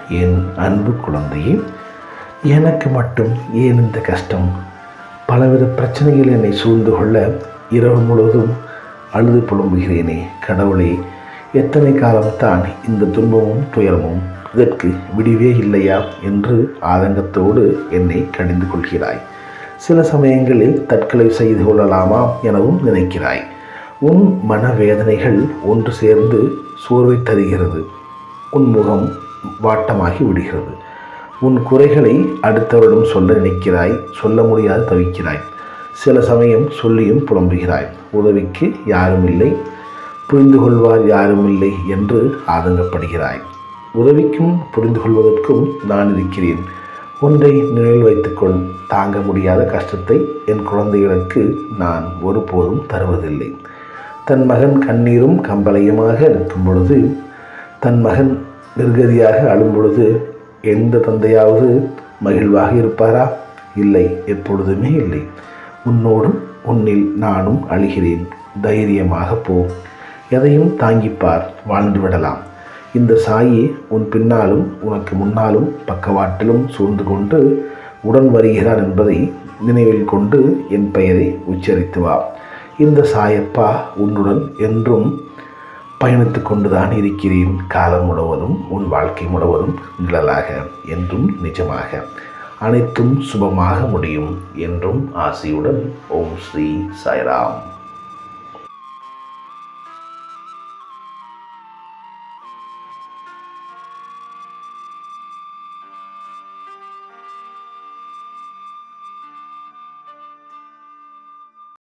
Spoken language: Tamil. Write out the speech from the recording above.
என் அன்பு குழந்தையே எனக்கு மட்டும் ஏன் இந்த கஷ்டம் பலவித பிரச்சனைகள் என்னை சூழ்ந்து கொள்ள இரவு முழுவதும் அழுது புலம்புகிறேனே கடவுளே எத்தனை காலம்தான் இந்த துன்பமும் துயரமும் இதற்கு விடிவே இல்லையா என்று ஆதங்கத்தோடு என்னை கடிந்து கொள்கிறாய் சில சமயங்களில் தற்கொலை செய்து கொள்ளலாமா எனவும் நினைக்கிறாய் உன் மனவேதனைகள் ஒன்று சேர்ந்து சோர்வை தருகிறது உன் முகம் வாட்டமாகி விடுகிறது உன் குறைகளை அடுத்தவரிடம் சொல்ல நினைக்கிறாய் சொல்ல முடியாது தவிக்கிறாய் சில சமயம் சொல்லியும் புலம்புகிறாய் உதவிக்கு யாரும் இல்லை புரிந்து கொள்வார் யாரும் இல்லை என்று ஆதங்கப்படுகிறாய் உதவிக்கும் புரிந்து கொள்வதற்கும் நான் இருக்கிறேன் ஒன்றை நினைவில் வைத்துக்கொள் தாங்க முடியாத கஷ்டத்தை என் குழந்தைகளுக்கு நான் ஒருபோதும் தருவதில்லை தன் மகன் கண்ணீரும் கம்பளையுமாக இருக்கும் பொழுது தன் மகன் நிர்கதியாக அழும் பொழுது எந்த தந்தையாவது மகிழ்வாக இருப்பாரா இல்லை எப்பொழுதுமே இல்லை உன்னோடும் உன்னில் நானும் அழுகிறேன் தைரியமாக போ எதையும் தாங்கிப்பார் வாழ்ந்து விடலாம் இந்த சாயி உன் பின்னாலும் உனக்கு முன்னாலும் பக்கவாட்டிலும் சூழ்ந்து கொண்டு உடன் வருகிறான் என்பதை நினைவில் கொண்டு என் பெயரை உச்சரித்து வா இந்த சாயப்பா உன்னுடன் என்றும் பயணித்து கொண்டுதான் இருக்கிறேன் காலம் முழுவதும் உன் வாழ்க்கை முழுவதும் நிழலாக என்றும் நிஜமாக அனைத்தும் சுபமாக முடியும் என்றும் ஆசையுடன் ஓம் ஸ்ரீ சாய்ராம்